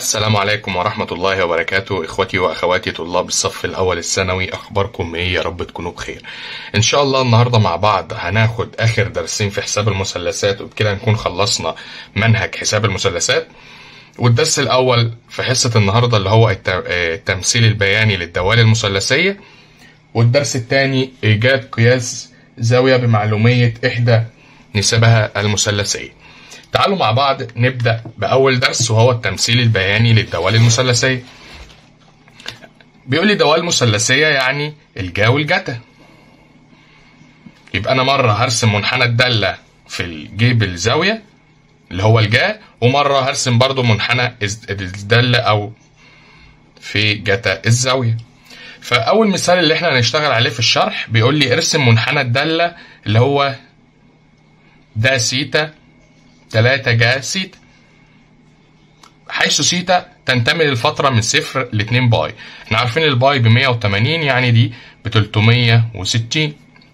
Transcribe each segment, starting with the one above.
السلام عليكم ورحمة الله وبركاته إخوتي وأخواتي طلاب الصف الأول الثانوي أخباركم إيه يا رب تكونوا بخير إن شاء الله النهاردة مع بعض هناخد آخر درسين في حساب المثلثات وبكده نكون خلصنا منهج حساب المثلثات والدرس الأول في حصة النهاردة اللي هو الت- آه، التمثيل البياني للدوال المثلثية والدرس الثاني إيجاد قياس زاوية بمعلومية إحدى نسبها المثلثية تعالوا مع بعض نبدأ بأول درس وهو التمثيل البياني للدوال المثلثية بيقول لي دوال مثلثية يعني الجا والجتا يبقى أنا مرة هرسم منحنى الدالة في الجيب الزاوية اللي هو الجا ومرة هرسم برضو منحنى الز- الدالة أو في جتا الزاوية فأول مثال اللي احنا هنشتغل عليه في الشرح بيقول لي ارسم منحنى الدالة اللي هو ده سيتا 3 جا سيتا حيث سيتا تنتمي للفترة من صفر ل 2 باي احنا عارفين الباي ب 180 يعني دي ب 360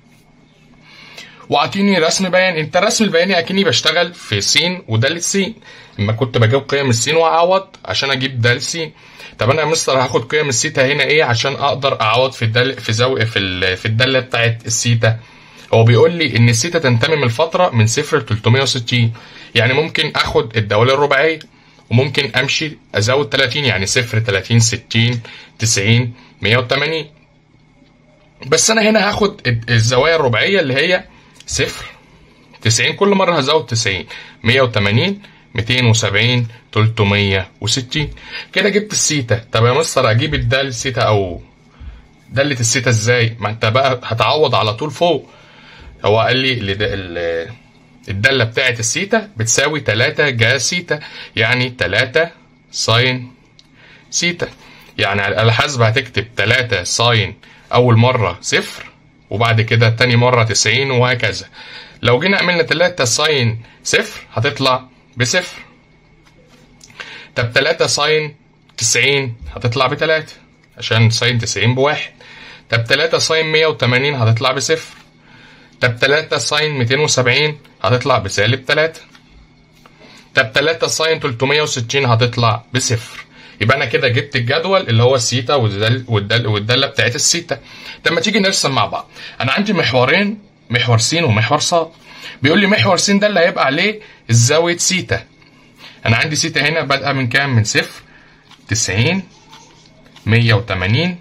واعطيني رسم بياني انت الرسم البياني اكني بشتغل في س ودالة س اما كنت بجيب قيم السين واعوض عشان اجيب دال س طب انا يا مستر هاخد قيم السيتا هنا ايه عشان اقدر اعوض في الدال في زاويه في ال... في الداله بتاعت السيتا هو بيقول لي ان السيتا تنتمي من الفتره من صفر ل 360 يعني ممكن اخد الدوال الرباعيه وممكن امشي ازود 30 يعني صفر 30 60 90 180 بس انا هنا هاخد ال- الزوايا الرباعيه اللي هي صفر 90 كل مره هزود 90 180 270 360 كده جبت السيتا طب يا مستر اجيب الدال سيتا او دالة السيتا ازاي ما انت بقى هتعوض على طول فوق هو قال لي اللي ده ال- الدالة بتاعت السيتا بتساوي 3 جا سيتا يعني 3 ساين سيتا يعني على الحاسبة هتكتب 3 ساين أول مرة صفر وبعد كده تاني مرة 90 وهكذا لو جينا عملنا 3 ساين صفر هتطلع بصفر طب 3 ساين 90 هتطلع بتلاتة عشان ساين 90 بواحد طب 3 ساين 180 هتطلع بصفر طب 3 ساين 270 هتطلع بسالب 3 طب 3 ساين 360 هتطلع بصفر يبقى انا كده جبت الجدول اللي هو السيتا والدال والدال والداله بتاعت السيتا طب ما تيجي نرسم مع بعض انا عندي محورين محور س ومحور ص بيقول لي محور س ده اللي هيبقى عليه الزاويه سيتا انا عندي سيتا هنا بادئه من كام من صفر 90 180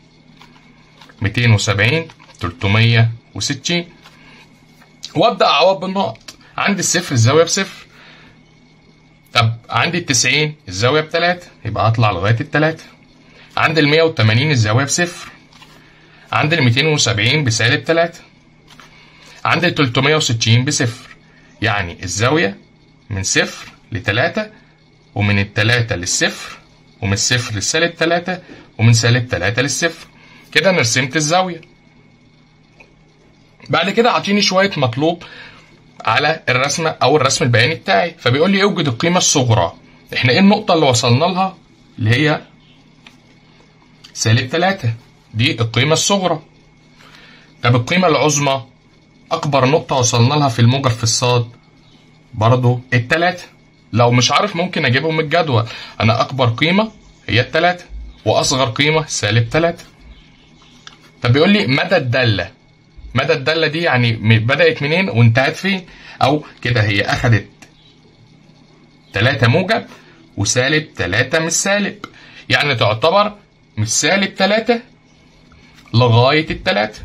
270 360 وابدا اعوض بالنقط عندي الصفر الزاويه بصفر طب عندي التسعين الزاويه بتلاتة يبقى هطلع لغايه التلاتة عندي ال 180 الزاويه بصفر عندي ال 270 بسالب تلاتة عندي ال 360 بصفر يعني الزاويه من صفر لتلاتة ومن التلاتة للصفر ومن الصفر للسالب تلاتة ومن سالب تلاتة للصفر كده انا رسمت الزاويه بعد كده اعطيني شويه مطلوب على الرسمه او الرسم البياني بتاعي فبيقول لي اوجد القيمه الصغرى احنا ايه النقطه اللي وصلنا لها اللي هي سالب 3 دي القيمه الصغرى طب القيمه العظمى اكبر نقطه وصلنا لها في الموجب في الصاد برضو التلاتة لو مش عارف ممكن اجيبهم من الجدول انا اكبر قيمه هي التلاتة واصغر قيمه سالب 3 طب بيقول لي مدى الداله مدى الدالة دي يعني م- بدأت منين وانتهت فين أو كده هي أخدت تلاتة موجب وسالب تلاتة مش سالب يعني تعتبر من سالب تلاتة لغاية التلاتة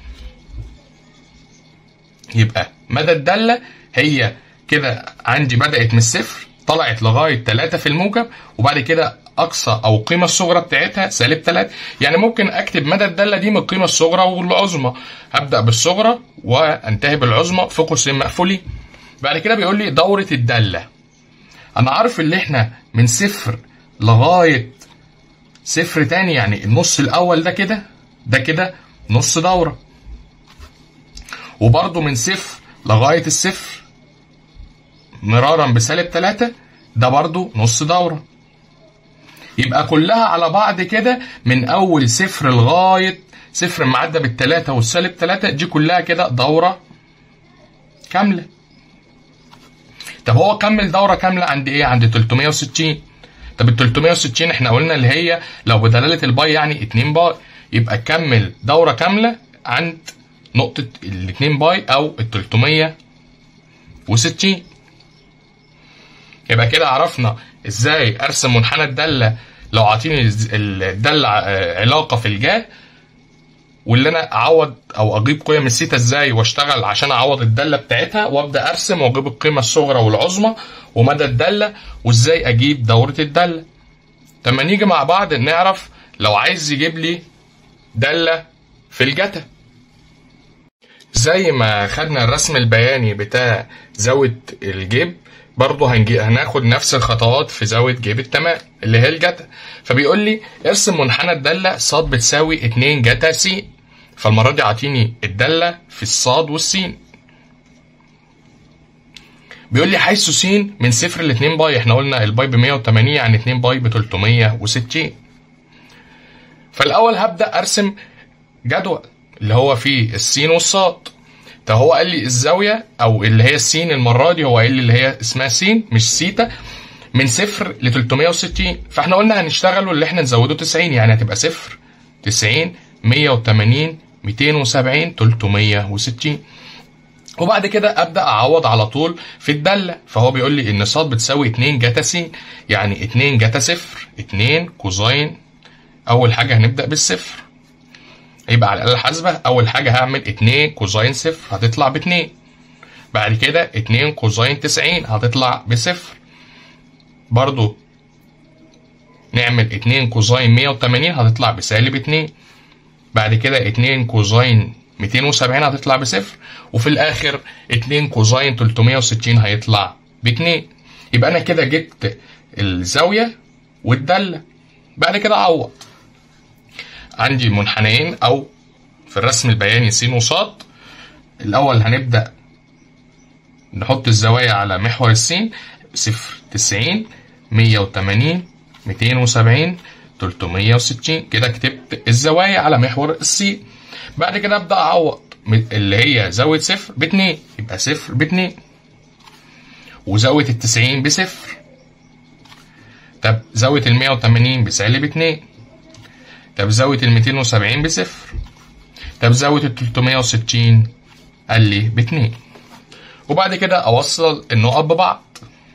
يبقى مدى الدالة هي كده عندي بدأت من الصفر طلعت لغاية تلاتة في الموجب وبعد كده أقصى أو القيمة الصغرى بتاعتها سالب تلاتة يعني ممكن أكتب مدى الدالة دي من القيمة الصغرى والعظمى هبدأ بالصغرى وأنتهي بالعظمى في قوسين مقفولين بعد كده بيقول لي دورة الدالة أنا عارف اللي إحنا من صفر لغاية صفر تاني يعني النص الأول ده كده ده كده نص دورة وبرضه من صفر لغاية الصفر مرارا بسالب تلاتة ده برضه نص دورة يبقى كلها على بعض كده من أول صفر لغاية صفر معدى بالتلاتة والسالب تلاتة دي كلها كده دورة كاملة طب هو كمل دورة كاملة عند إيه؟ عند 360 طب ال 360 احنا قلنا اللي هي لو بدلاله الباي يعني 2 باي يبقى كمل دوره كامله عند نقطه ال 2 باي او ال 360 يبقى كده عرفنا ازاي ارسم منحنى الداله لو عاطيني الداله علاقه في الجاه واللي انا اعوض او اجيب قيم السيتا ازاي واشتغل عشان اعوض الداله بتاعتها وابدا ارسم واجيب القيمه الصغرى والعظمى ومدى الداله وازاي اجيب دوره الداله لما نيجي مع بعض نعرف لو عايز يجيب لي داله في الجتا زي ما خدنا الرسم البياني بتاع زاويه الجيب برضه هنجي هناخد نفس الخطوات في زاويه جيب التمام اللي هي الجتا فبيقول لي ارسم منحنى الداله ص بتساوي 2 جتا س فالمره دي عاطيني الداله في الصاد والسين بيقول لي حيث س من صفر ل 2 باي احنا قلنا الباي ب 180 يعني 2 باي ب 360 فالاول هبدا ارسم جدول اللي هو فيه السين والصاد طب هو قال لي الزاويه او اللي هي السين المره دي هو قال لي اللي هي اسمها سين مش سيتا من صفر ل 360 فاحنا قلنا هنشتغل اللي احنا نزوده 90 يعني هتبقى صفر 90 180 270 360 وبعد كده ابدا اعوض على طول في الداله فهو بيقول لي ان ص بتساوي 2 جتا س يعني 2 جتا صفر 2 كوزين اول حاجه هنبدا بالصفر يبقى على الاله الحاسبه اول حاجه هعمل 2 كوزين صفر هتطلع ب 2 بعد كده 2 كوزين 90 هتطلع بصفر برضو نعمل 2 كوزين 180 هتطلع بسالب 2 بعد كده 2 كوزين 270 هتطلع بصفر وفي الاخر 2 كوزين 360 هيطلع ب 2 يبقى انا كده جبت الزاويه والداله بعد كده اعوض عندي منحنيين او في الرسم البياني س وص الاول هنبدا نحط الزوايا على محور السين صفر 90 180 270 360 كده كتبت الزوايا على محور السين بعد كده ابدا اعوض اللي هي زاويه صفر باتنين يبقى صفر باتنين وزاويه التسعين بصفر طب زاويه ال 180 بسالب اتنين طب زاويه ال 270 بصفر طب زاويه ال 360 قال لي باتنين وبعد كده اوصل النقط ببعض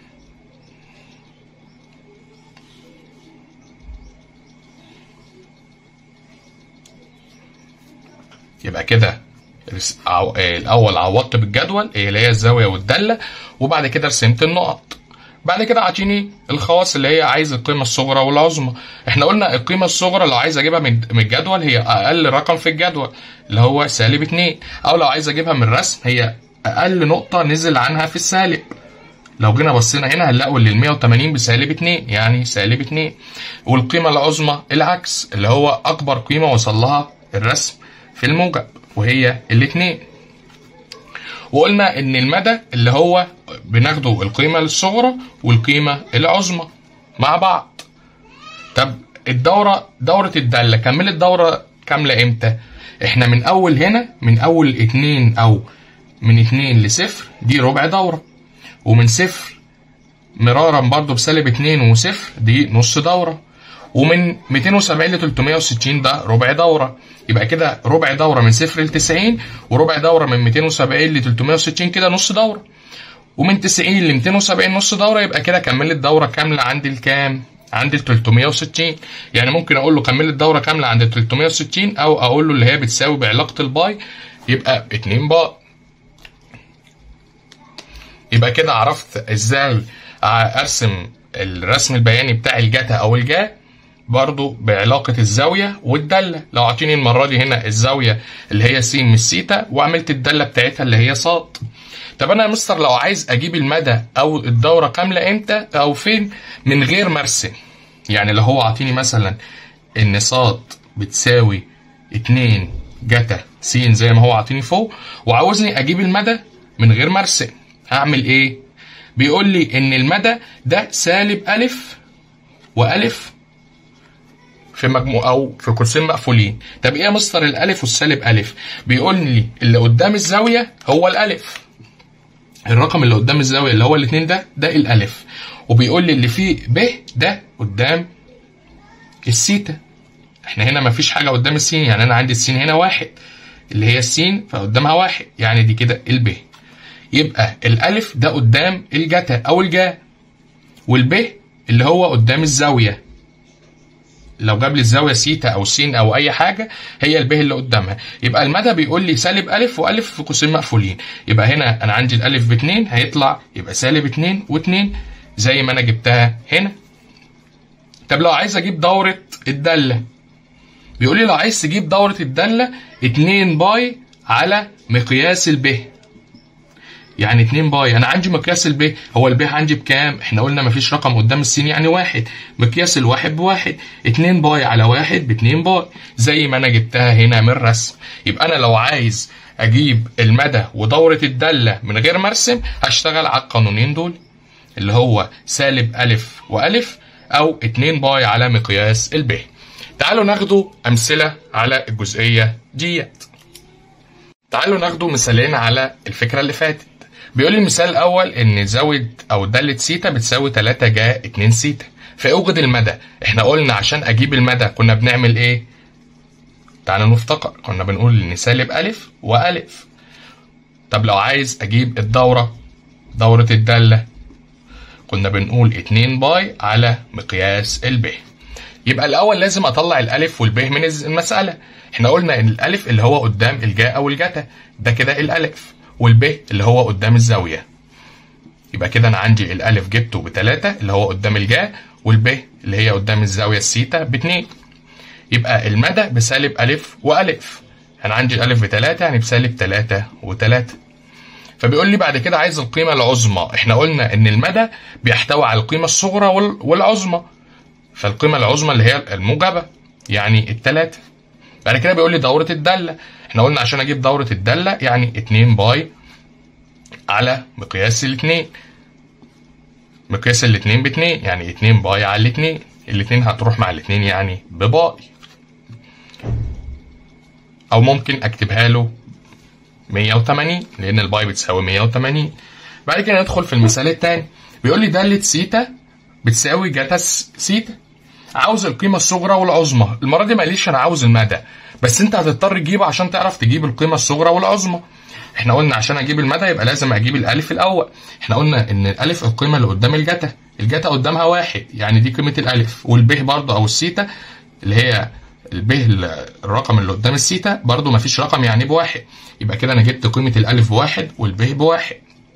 يبقى كده الاول عوضت بالجدول اللي هي الزاويه والداله وبعد كده رسمت النقط بعد كده اعطيني الخواص اللي هي عايز القيمه الصغرى والعظمى احنا قلنا القيمه الصغرى لو عايز اجيبها من الجدول هي اقل رقم في الجدول اللي هو سالب 2 او لو عايز اجيبها من الرسم هي اقل نقطه نزل عنها في السالب لو جينا بصينا هنا هنلاقوا ان ال 180 بسالب 2 يعني سالب 2 والقيمه العظمى العكس اللي هو اكبر قيمه وصل لها الرسم في الموجب وهي الاثنين وقلنا ان المدى اللي هو بناخده القيمة الصغرى والقيمة العظمى مع بعض طب الدورة دورة الدالة كملت دورة كاملة امتى احنا من اول هنا من اول اتنين او من اتنين لصفر دي ربع دورة ومن صفر مرارا برضو بسالب اتنين وصفر دي نص دورة ومن 270 ل 360 ده ربع دوره يبقى كده ربع دوره من صفر ل 90 وربع دوره من 270 ل 360 كده نص دوره ومن 90 ل 270 نص دوره يبقى كده كملت دوره كامله عند الكام؟ عند ال 360 يعني ممكن اقول له كملت دوره كامله عند ال 360 او اقول له اللي هي بتساوي بعلاقه الباي يبقى 2 باي يبقى كده عرفت ازاي ارسم الرسم البياني بتاع الجتا او الجا برضو بعلاقة الزاوية والدالة لو اعطيني المرة دي هنا الزاوية اللي هي س مش سيتا وعملت الدالة بتاعتها اللي هي ص طب انا يا مستر لو عايز اجيب المدى او الدورة كاملة امتى او فين من غير ما ارسم يعني لو هو عاطيني مثلا ان ص بتساوي 2 جتا س زي ما هو عاطيني فوق وعاوزني اجيب المدى من غير ما ارسم هعمل ايه بيقول لي ان المدى ده سالب الف والف في مجموع او في قوسين مقفولين طب ايه يا مستر الالف والسالب الف بيقول لي اللي قدام الزاويه هو الالف الرقم اللي قدام الزاويه اللي هو الاثنين ده ده الالف وبيقول لي اللي فيه ب ده قدام السيتا احنا هنا مفيش حاجه قدام السين يعني انا عندي السين هنا واحد اللي هي السين فقدامها واحد يعني دي كده الب يبقى الالف ده قدام الجتا او الجا والب اللي هو قدام الزاويه لو جاب لي الزاويه سيتا او سين او اي حاجه هي الب اللي قدامها يبقى المدى بيقول لي سالب الف والف في قوسين مقفولين يبقى هنا انا عندي الالف باتنين هيطلع يبقى سالب اتنين واتنين زي ما انا جبتها هنا طب لو عايز اجيب دوره الداله بيقول لي لو عايز تجيب دوره الداله 2 باي على مقياس الب يعني 2 باي انا عندي مقياس الب هو الب عندي بكام احنا قلنا مفيش رقم قدام السين يعني واحد مقياس الواحد بواحد 2 باي على واحد ب 2 باي زي ما انا جبتها هنا من الرسم يبقى انا لو عايز اجيب المدى ودورة الدالة من غير ما ارسم هشتغل على القانونين دول اللي هو سالب ألف وألف أو 2 باي على مقياس الب تعالوا ناخدوا أمثلة على الجزئية ديت تعالوا ناخدوا مثالين على الفكرة اللي فاتت بيقول لي المثال الأول إن زاوية أو دالة سيتا بتساوي 3 جا 2 سيتا فأوجد المدى احنا قلنا عشان أجيب المدى كنا بنعمل إيه؟ تعالوا نفتكر كنا بنقول إن سالب ألف وألف طب لو عايز أجيب الدورة دورة الدالة كنا بنقول 2 باي على مقياس الب يبقى الأول لازم أطلع الألف والب من المسألة احنا قلنا إن الألف اللي هو قدام الجاء أو الجتا ده كده الألف والب اللي هو قدام الزاوية يبقى كده أنا عندي الألف جبته بتلاتة اللي هو قدام الجاء والب اللي هي قدام الزاوية السيتا باتنين يبقى المدى بسالب ألف وألف أنا عندي الألف بتلاتة يعني بسالب تلاتة وتلاتة فبيقول لي بعد كده عايز القيمة العظمى احنا قلنا ان المدى بيحتوي على القيمة الصغرى والعظمى فالقيمة العظمى اللي هي الموجبة يعني التلاتة بعد كده بيقول لي دورة الدالة احنا قلنا عشان اجيب دورة الدالة يعني 2 باي على مقياس الاتنين مقياس الاتنين باتنين يعني 2 باي على الاتنين الاتنين هتروح مع الاتنين يعني بباي او ممكن اكتبها له 180 لان الباي بتساوي 180 بعد كده ندخل في المثال الثاني بيقول لي دالة سيتا بتساوي جاتا سيتا عاوز القيمة الصغرى والعظمى المرة دي ماليش أنا عاوز المدى بس أنت هتضطر تجيبه عشان تعرف تجيب القيمة الصغرى والعظمى احنا قلنا عشان اجيب المدى يبقى لازم اجيب الالف الاول احنا قلنا ان الالف القيمة اللي قدام الجتا الجتا قدامها واحد يعني دي قيمة الالف والب برضه او السيتا اللي هي الب الرقم اللي قدام السيتا برضه مفيش رقم يعني بواحد يبقى كده انا جبت قيمة الالف بواحد والب بواحد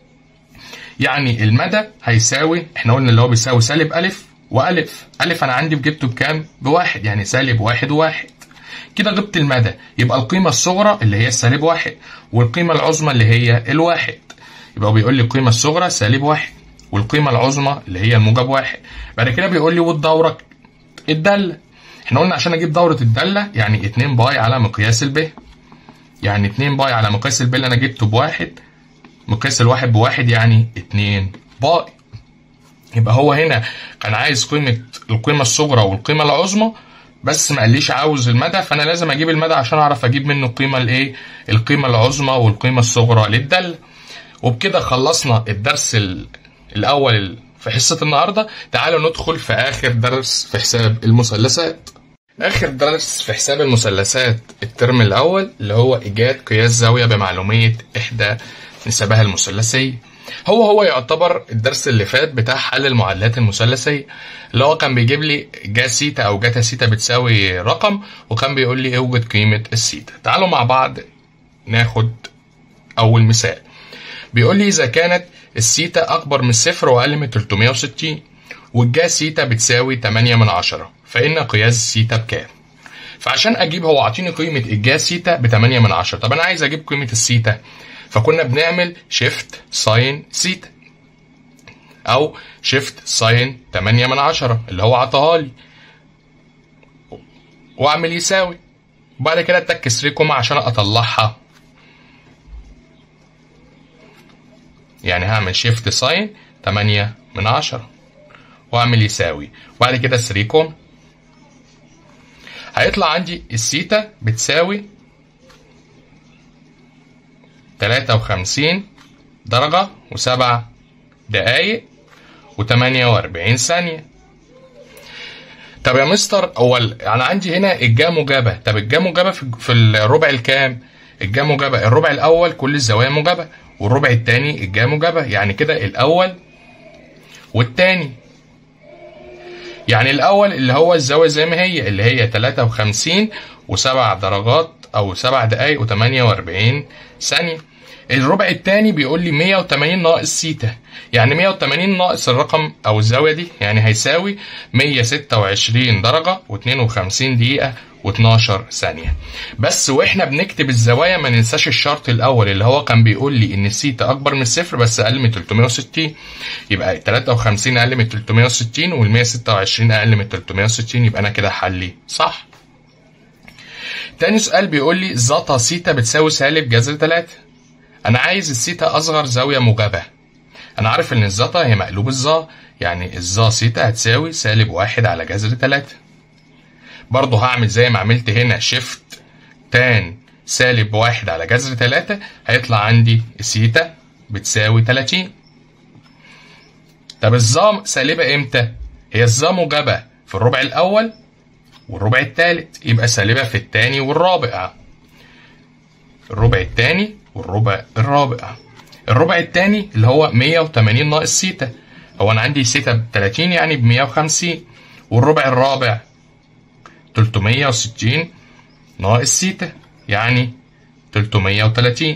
يعني المدى هيساوي احنا قلنا اللي هو بيساوي سالب الف والف الف انا عندي جبته بكام بواحد يعني سالب واحد وواحد كده جبت المدى يبقى القيمة الصغرى اللي هي السالب واحد والقيمة العظمى اللي هي الواحد يبقى هو بيقول لي القيمة الصغرى سالب واحد والقيمة العظمى اللي هي الموجب واحد بعد كده بيقول لي والدورة الدالة احنا قلنا عشان اجيب دورة الدالة يعني 2 باي على مقياس الب يعني 2 باي على مقياس الب اللي انا جبته بواحد مقياس الواحد بواحد يعني 2 باي يبقى هو هنا كان عايز قيمة القيمة الصغرى والقيمة العظمى بس ما قاليش عاوز المدى فانا لازم اجيب المدى عشان اعرف اجيب منه القيمة الايه القيمة العظمى والقيمة الصغرى للدالة وبكده خلصنا الدرس الاول في حصة النهاردة تعالوا ندخل في اخر درس في حساب المثلثات اخر درس في حساب المثلثات الترم الاول اللي هو ايجاد قياس زاوية بمعلومية احدى نسبها المثلثية هو هو يعتبر الدرس اللي فات بتاع حل المعادلات المثلثية اللي هو كان بيجيب لي جا سيتا او جاتا سيتا بتساوي رقم وكان بيقول لي اوجد قيمة السيتا تعالوا مع بعض ناخد اول مثال بيقول لي اذا كانت السيتا اكبر من الصفر واقل من 360 والجا سيتا بتساوي 8 من 10 فان قياس السيتا بكام فعشان اجيب هو عاطيني قيمة الجا سيتا ب 8 من 10 طب انا عايز اجيب قيمة السيتا فكنا بنعمل شيفت ساين سيتا او شيفت ساين 8 من 10 اللي هو عطاها لي واعمل يساوي وبعد كده اتك سريكوما عشان اطلعها يعني هعمل شيفت ساين 8 من 10 واعمل يساوي وبعد كده سريكوم هيطلع عندي السيتا بتساوي تلاتة وخمسين درجة وسبع دقايق وتمانية وأربعين ثانية طب يا مستر هو ال- انا عندي هنا الجا موجبة طب الجا موجبة في في الربع الكام الجا موجبة الربع الأول كل الزوايا موجبة والربع التاني الجا موجبة يعني كده الأول والتاني يعني الأول اللي هو الزاوية زي ما هي اللي هي 53 وسبع درجات أو سبع دقايق و48 ثانية الربع التاني بيقول لي 180 ناقص سيتا يعني 180 ناقص الرقم أو الزاوية دي يعني هيساوي 126 درجة و52 دقيقة و12 ثانية بس واحنا بنكتب الزوايا ما ننساش الشرط الأول اللي هو كان بيقول لي إن السيتا أكبر من الصفر بس أقل من 360 يبقى 53 أقل من 360 وال 126 أقل من 360 يبقى أنا كده حلي صح تاني سؤال بيقول لي زتا سيتا بتساوي سالب جذر 3 انا عايز السيتا اصغر زاويه موجبه انا عارف ان الزتا هي مقلوب الظا يعني الظا سيتا هتساوي سالب واحد على جذر 3 برضه هعمل زي ما عملت هنا شيفت تان سالب واحد على جذر 3 هيطلع عندي السيتا بتساوي 30 طب الظا سالبه امتى هي الظا موجبه في الربع الاول والربع الثالث يبقى سالبه في الثاني والرابع الربع الثاني والربع الرابع الربع الثاني اللي هو 180 ناقص سيتا هو انا عندي سيتا ب 30 يعني ب 150 والربع الرابع 360 ناقص سيتا يعني 330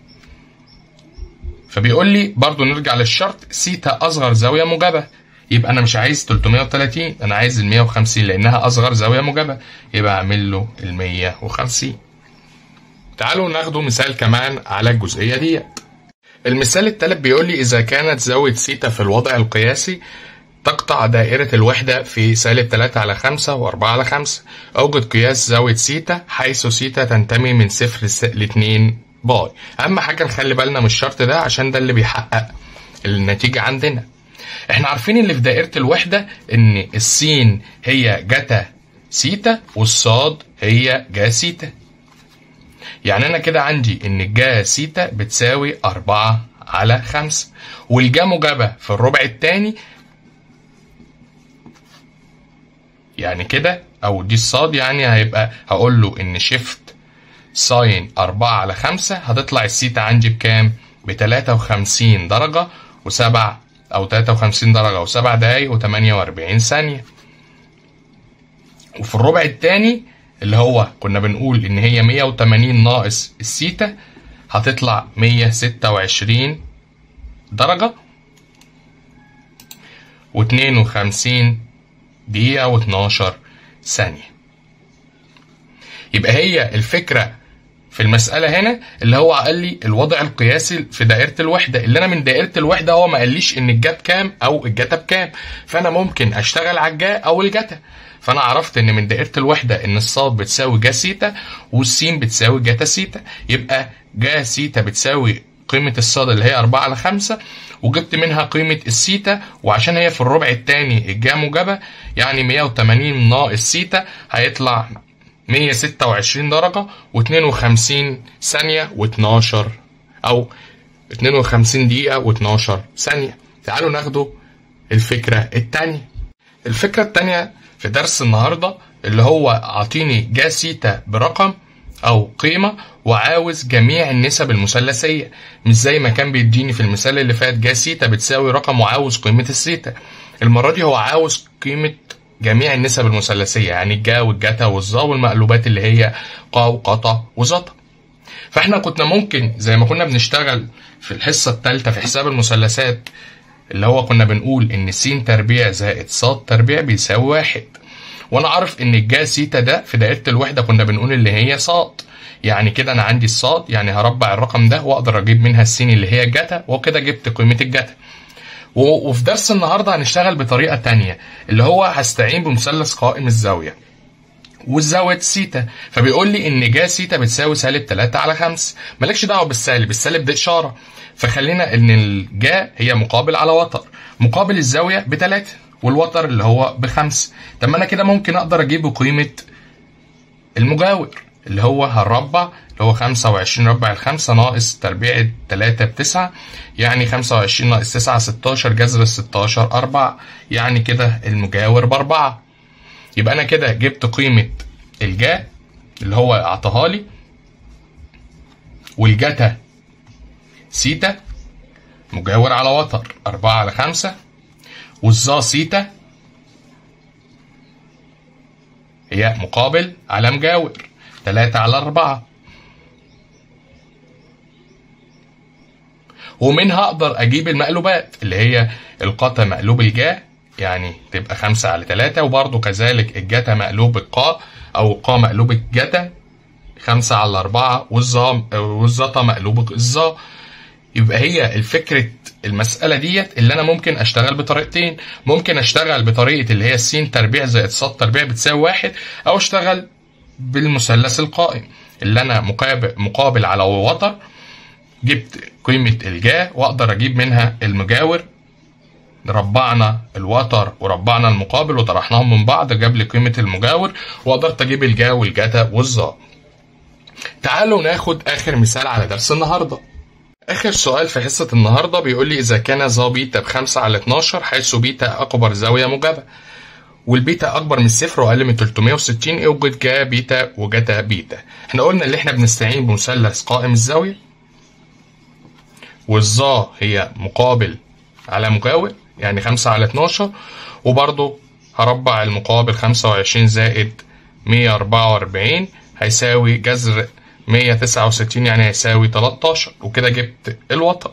فبيقول لي برضو نرجع للشرط سيتا اصغر زاويه موجبه يبقى انا مش عايز 330 انا عايز ال 150 لانها اصغر زاويه موجبه يبقى اعمل له ال 150 تعالوا ناخدوا مثال كمان على الجزئيه ديت المثال التالت بيقول لي اذا كانت زاويه سيتا في الوضع القياسي تقطع دائرة الوحدة في سالب 3 على 5 و4 على 5 أوجد قياس زاوية سيتا حيث سيتا تنتمي من صفر ل 2 باي أهم حاجة نخلي بالنا من الشرط ده عشان ده اللي بيحقق النتيجة عندنا احنا عارفين اللي في دائرة الوحدة ان السين هي جتا سيتا والصاد هي جا سيتا يعني انا كده عندي ان الجا سيتا بتساوي أربعة على خمسة والجا موجبة في الربع التاني يعني كده او دي الصاد يعني هيبقى هقول له ان شيفت ساين أربعة على خمسة هتطلع السيتا عندي بكام؟ ب 53 درجة وسبع أو 53 درجة وسبع دقايق و48 ثانية. وفي الربع التاني اللي هو كنا بنقول إن هي 180 ناقص السيتا هتطلع 126 درجة و52 دقيقة و12 ثانية. يبقى هي الفكرة في المسألة هنا اللي هو قال لي الوضع القياسي في دائرة الوحدة اللي أنا من دائرة الوحدة هو ما قاليش إن الجا بكام أو الجتا بكام فأنا ممكن أشتغل على الجا أو الجتا فأنا عرفت إن من دائرة الوحدة إن الصاد بتساوي جا سيتا والسين بتساوي جتا سيتا يبقى جا سيتا بتساوي قيمة الصاد اللي هي 4 على 5 وجبت منها قيمة السيتا وعشان هي في الربع الثاني الجا موجبة يعني 180 ناقص سيتا هيطلع 126 درجة و52 ثانية و12 أو 52 دقيقة و12 ثانية تعالوا ناخدوا الفكرة التانية الفكرة التانية في درس النهاردة اللي هو أعطيني جا سيتا برقم أو قيمة وعاوز جميع النسب المثلثية مش زي ما كان بيديني في المثال اللي فات جا سيتا بتساوي رقم وعاوز قيمة السيتا المرة دي هو عاوز قيمة جميع النسب المثلثية يعني الجا والجتا والظا والمقلوبات اللي هي قا وقطا وزتا فاحنا كنا ممكن زي ما كنا بنشتغل في الحصة الثالثة في حساب المثلثات اللي هو كنا بنقول ان س تربيع زائد ص تربيع بيساوي واحد وانا عارف ان الجا سيتا ده في دائرة الوحدة كنا بنقول اللي هي ص يعني كده انا عندي الصاد يعني هربع الرقم ده واقدر اجيب منها السين اللي هي الجتا وكده جبت قيمة الجتا وفي درس النهارده هنشتغل بطريقه تانية اللي هو هستعين بمثلث قائم الزاويه والزاويه سيتا فبيقول لي ان جا سيتا بتساوي سالب 3 على 5 مالكش دعوه بالسالب السالب ده اشاره فخلينا ان الجا هي مقابل على وتر مقابل الزاويه ب 3 والوتر اللي هو بخمسة طب ما انا كده ممكن اقدر اجيب قيمه المجاور اللي هو هنربع اللي هو خمسة وعشرين ربع الخمسة ناقص تربيع التلاتة بتسعة يعني خمسة وعشرين ناقص تسعة ستاشر جذر الستاشر أربعة يعني كده المجاور بأربعة يبقى أنا كده جبت قيمة الجا اللي هو أعطاها لي والجتا سيتا مجاور على وتر أربعة على خمسة والظا سيتا هي مقابل على مجاور تلاتة على أربعة ومنها أقدر أجيب المقلوبات اللي هي القاتا مقلوب الجا يعني تبقى خمسة على تلاتة وبرضه كذلك الجتا مقلوب القا أو القا مقلوب الجتا خمسة على أربعة والظا والزتا مقلوب الظا يبقى هي الفكرة المسألة ديت اللي أنا ممكن أشتغل بطريقتين ممكن أشتغل بطريقة اللي هي السين تربيع زائد صاد تربيع بتساوي واحد أو أشتغل بالمثلث القائم اللي أنا مقابل, مقابل على وتر جبت قيمة الجا وأقدر أجيب منها المجاور ربعنا الوتر وربعنا المقابل وطرحناهم من بعض جاب لي قيمة المجاور وقدرت أجيب الجا والجتا والظا تعالوا ناخد آخر مثال على درس النهارده آخر سؤال في حصة النهاردة بيقول لي إذا كان ذا بيتا بخمسة على 12 حيث بيتا أكبر زاوية موجبة والبيتا أكبر من الصفر وأقل من 360 اوجد جا بيتا وجتا بيتا احنا قلنا اللي احنا بنستعين بمثلث قائم الزاوية والظا هي مقابل على مجاور يعني 5 على 12 وبرضه هربع المقابل 25 زائد 144 هيساوي جذر 169 يعني هيساوي 13 وكده جبت الوتر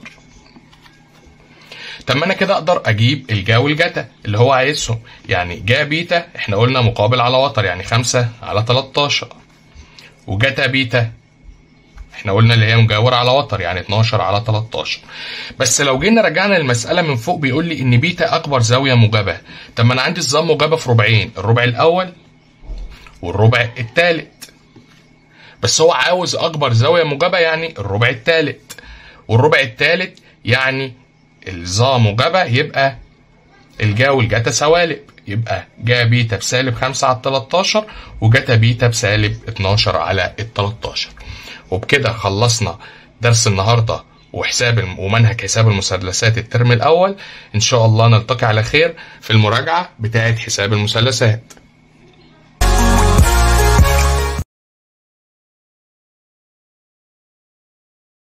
طب ما انا كده اقدر اجيب الجا والجتا اللي هو عايزهم يعني جا بيتا احنا قلنا مقابل على وتر يعني 5 على 13 وجتا بيتا احنا قلنا اللي هي مجاورة على وتر يعني 12 على 13 بس لو جينا رجعنا المسألة من فوق بيقول لي ان بيتا اكبر زاوية موجبة طب ما انا عندي الظام موجبة في ربعين الربع الاول والربع الثالث بس هو عاوز اكبر زاويه موجبه يعني الربع الثالث والربع الثالث يعني الظا موجبه يبقى الجا والجتا سوالب يبقى جا بيتا بسالب 5 على 13 وجتا بيتا بسالب 12 على ال 13 وبكده خلصنا درس النهارده وحساب ومنهج حساب المثلثات الترم الاول ان شاء الله نلتقي على خير في المراجعه بتاعه حساب المثلثات